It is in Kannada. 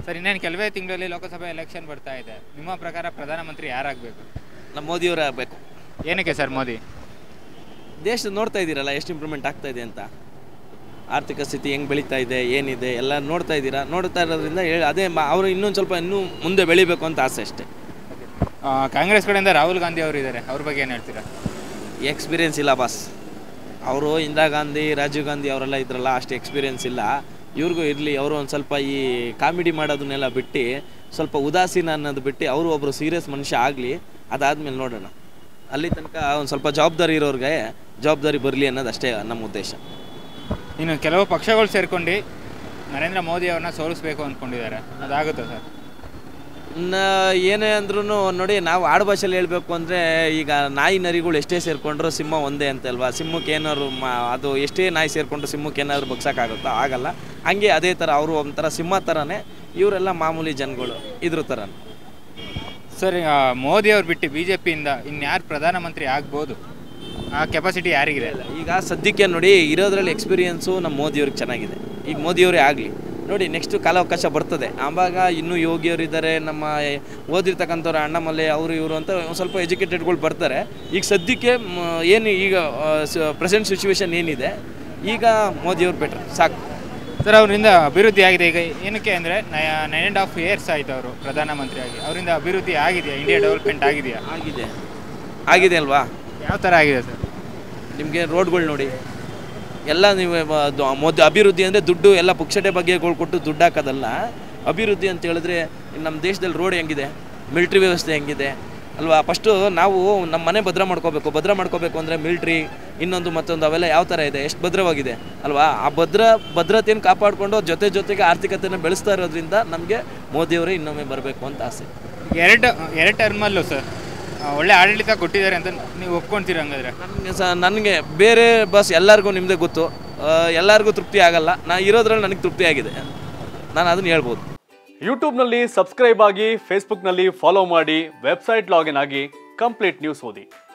ಸರ್ ಇನ್ನೇನು ಕೆಲವೇ ತಿಂಗಳಲ್ಲಿ ಲೋಕಸಭೆ ಎಲೆಕ್ಷನ್ ಬರ್ತಾ ಇದೆ ನಿಮ್ಮ ಪ್ರಕಾರ ಪ್ರಧಾನಮಂತ್ರಿ ಯಾರಾಗಬೇಕು ನಮ್ಮ ಮೋದಿಯವರೇ ಆಗಬೇಕು ಏನಕ್ಕೆ ಸರ್ ಮೋದಿ ದೇಶ ನೋಡ್ತಾ ಇದ್ದೀರಲ್ಲ ಎಷ್ಟು ಇಂಪ್ರೂವ್ಮೆಂಟ್ ಆಗ್ತಾ ಇದೆ ಅಂತ ಆರ್ಥಿಕ ಸ್ಥಿತಿ ಹೆಂಗೆ ಬೆಳೀತಾ ಇದೆ ಏನಿದೆ ಎಲ್ಲ ನೋಡ್ತಾ ಇದ್ದೀರಾ ನೋಡ್ತಾ ಇರೋದ್ರಿಂದ ಹೇಳಿ ಅದೇ ಮ- ಅವರು ಇನ್ನೊಂದು ಸ್ವಲ್ಪ ಇನ್ನೂ ಮುಂದೆ ಬೆಳಿಬೇಕು ಅಂತ ಆಸೆ ಅಷ್ಟೇ ಆ, ಕಾಂಗ್ರೆಸ್ ಕಡೆಯಿಂದ ರಾಹುಲ್ ಗಾಂಧಿ ಅವರು ಇದ್ದಾರೆ ಅವ್ರ ಬಗ್ಗೆ ಏನು ಹೇಳ್ತೀರಾ ಎಕ್ಸ್ಪೀರಿಯನ್ಸ್ ಇಲ್ಲ ಬಾಸ್ ಅವರು ಇಂದಿರಾ ಗಾಂಧಿ ರಾಜೀವ್ ಗಾಂಧಿ ಅವರೆಲ್ಲ ಇದ್ರಲ್ಲ ಅಷ್ಟು ಎಕ್ಸ್ಪೀರಿಯನ್ಸ್ ಇಲ್ಲ ಇವ್ರಿಗೂ ಇರಲಿ ಅವರು ಒಂದು ಸ್ವಲ್ಪ ಈ ಕಾಮಿಡಿ ಮಾಡೋದನ್ನೆಲ್ಲ ಬಿಟ್ಟು ಸ್ವಲ್ಪ ಉದಾಸೀನ ಅನ್ನೋದು ಬಿಟ್ಟು ಅವರು ಒಬ್ಬರು ಸೀರಿಯಸ್ ಮನುಷ್ಯ ಆಗಲಿ ಅದಾದಮೇಲೆ ನೋಡೋಣ ಅಲ್ಲಿ ತನಕ ಒಂದು ಸ್ವಲ್ಪ ಜವಾಬ್ದಾರಿ ಇರೋರಿಗೆ ಜವಾಬ್ದಾರಿ ಬರಲಿ ಅನ್ನೋದು ಅಷ್ಟೇ ನಮ್ಮ ಉದ್ದೇಶ ಇನ್ನು ಕೆಲವು ಪಕ್ಷಗಳು ಸೇರ್ಕೊಂಡು ನರೇಂದ್ರ ಮೋದಿ ಅವ್ರನ್ನ ಸೋಲಿಸ್ಬೇಕು ಅಂದ್ಕೊಂಡಿದ್ದಾರೆ ಅದಾಗುತ್ತಾ ಸರ್ ಇನ್ನು ಏನೇ ಅಂದ್ರೂ ನೋಡಿ ನಾವು ಆಡು ಭಾಷೆಯಲ್ಲಿ ಹೇಳಬೇಕು ಅಂದರೆ ಈಗ ನಾಯಿ ನರಿಗಳು ಎಷ್ಟೇ ಸೇರಿಕೊಂಡ್ರು ಸಿಂಹ ಒಂದೇ ಅಂತಲ್ವಾ ಸಿಂಹಕ್ಕೆ ಏನಾದ್ರು ಮಾ ಅದು ಎಷ್ಟೇ ನಾಯಿ ಸೇರಿಕೊಂಡ್ರು ಸಿಂಹಕ್ಕೆ ಏನಾದ್ರು ಬಗ್ಸೋಕ್ಕಾಗುತ್ತೋ ಆಗಲ್ಲ ಹಂಗೆ ಅದೇ ಥರ ಅವರು ಒಂಥರ ಸಿಂಹ ಥರನೇ ಇವರೆಲ್ಲ ಮಾಮೂಲಿ ಜನಗಳು ಇದ್ರ ಥರನೇ ಸರ್ ಈಗ ಮೋದಿ ಅವ್ರು ಬಿಟ್ಟು ಬಿ ಜೆ ಪಿಯಿಂದ ಇನ್ಯಾರು ಪ್ರಧಾನಮಂತ್ರಿ ಆಗ್ಬೋದು ಆ ಕೆಪಾಸಿಟಿ ಯಾರಿಗಿದೆ ಈಗ ಸದ್ಯಕ್ಕೆ ನೋಡಿ ಇರೋದ್ರಲ್ಲಿ ಎಕ್ಸ್ಪೀರಿಯನ್ಸು ನಮ್ಮ ಮೋದಿಯವ್ರಿಗೆ ಚೆನ್ನಾಗಿದೆ ಈಗ ಮೋದಿಯವರೇ ಆಗಲಿ ನೋಡಿ ನೆಕ್ಸ್ಟ್ ಕಾಲಾವಕಾಶ ಬರ್ತದೆ ಆವಾಗ ಇನ್ನೂ ಯೋಗಿಯವರಿದ್ದಾರೆ ನಮ್ಮ ಓದಿರ್ತಕ್ಕಂಥವ್ರು ಅಣ್ಣಮಲೆ ಅವರು ಇವರು ಅಂತ ಒಂದು ಸ್ವಲ್ಪ ಎಜುಕೇಟೆಡ್ಗಳು ಬರ್ತಾರೆ ಈಗ ಸದ್ಯಕ್ಕೆ ಮ, ಏನು ಈಗ ಪ್ರೆಸೆಂಟ್ ಸಿಚುವೇಶನ್ ಏನಿದೆ ಈಗ ಮೋದಿಯವ್ರು ಬೆಟ್ರ್ ಸಾಕು ಸರ್ ಅವರಿಂದ ಅಭಿವೃದ್ಧಿ ಆಗಿದೆ ಈಗ ಏನಕ್ಕೆ ಅಂದರೆ ನೈನ್ ಆ್ಯಂಡ್ ಹಾಫ್ ಇಯರ್ಸ್ ಆಯಿತು ಅವರು ಪ್ರಧಾನಮಂತ್ರಿಯಾಗಿ ಅವರಿಂದ ಅಭಿವೃದ್ಧಿ ಆಗಿದೆಯಾ ಇಂಡಿಯಾ ಡೆವಲಪ್ಮೆಂಟ್ ಆಗಿದೆಯಾ ಆಗಿದೆ ಆಗಿದೆ ಅಲ್ವಾ ಯಾವ ಥರ ಆಗಿದೆ ಸರ್ ನಿಮಗೆ ರೋಡ್ಗಳು ನೋಡಿ ಎಲ್ಲ ನೀವು ಮೊದಲು ಅಭಿವೃದ್ಧಿ ಅಂದರೆ ದುಡ್ಡು ಎಲ್ಲ ಪುಕ್ಷಟೆ ಬಗ್ಗೆಗಳು ಕೊಟ್ಟು ದುಡ್ಡು ಹಾಕೋದಲ್ಲ ಅಭಿವೃದ್ಧಿ ಅಂತ ಹೇಳಿದ್ರೆ ನಮ್ಮ ದೇಶದಲ್ಲಿ ರೋಡ್ ಹೆಂಗಿದೆ ಮಿಲ್ಟ್ರಿ ವ್ಯವಸ್ಥೆ ಹೆಂಗಿದೆ ಅಲ್ವಾ ಫಸ್ಟು ನಾವು ನಮ್ಮ ಮನೆ ಭದ್ರ ಮಾಡ್ಕೋಬೇಕು ಭದ್ರ ಮಾಡ್ಕೋಬೇಕು ಅಂದರೆ ಮಿಲ್ಟ್ರಿ ಇನ್ನೊಂದು ಮತ್ತೊಂದು ಅವೆಲ್ಲ ಯಾವ ಥರ ಇದೆ ಎಷ್ಟು ಭದ್ರವಾಗಿದೆ ಅಲ್ವಾ ಆ ಭದ್ರ ಭದ್ರತೆಯನ್ನು ಕಾಪಾಡಿಕೊಂಡು ಜೊತೆ ಜೊತೆಗೆ ಆರ್ಥಿಕತೆಯನ್ನು ಬೆಳೆಸ್ತಾ ಇರೋದ್ರಿಂದ ನಮಗೆ ಮೋದಿಯವರೇ ಇನ್ನೊಮ್ಮೆ ಬರಬೇಕು ಅಂತ ಆಸೆ ಎರಡು ಎರಡು ಟರ್ಮಲ್ಲೂ ಸರ್ ಆ, ಒಳ್ಳೆ ಆಡಳಿತ ಕೊಟ್ಟಿದ್ದಾರೆ ಅಂತ ನೀವು ಒಪ್ಕೊಂತೀರ ಹಂಗಾದ್ರೆ ನನಗೆ ಸ ನನಗೆ ಬೇರೆ ಬಸ್ ಎಲ್ಲರಿಗೂ ನಿಮ್ಮದೇ ಗೊತ್ತು ಆ, ಎಲ್ಲರಿಗೂ ತೃಪ್ತಿ ಆಗಲ್ಲ ನಾ ಇರೋದ್ರಲ್ಲಿ ನನಗೆ ತೃಪ್ತಿ ಆಗಿದೆ ನಾನು ಅದನ್ನು ಹೇಳ್ಬೋದು ಯೂಟ್ಯೂಬ್ನಲ್ಲಿ ಸಬ್ಸ್ಕ್ರೈಬ್ ಆಗಿ ಫೇಸ್ಬುಕ್ನಲ್ಲಿ ಫಾಲೋ ಮಾಡಿ ವೆಬ್ಸೈಟ್ ಲಾಗಿನ್ ಆಗಿ ಕಂಪ್ಲೀಟ್ ನ್ಯೂಸ್ ಓದಿ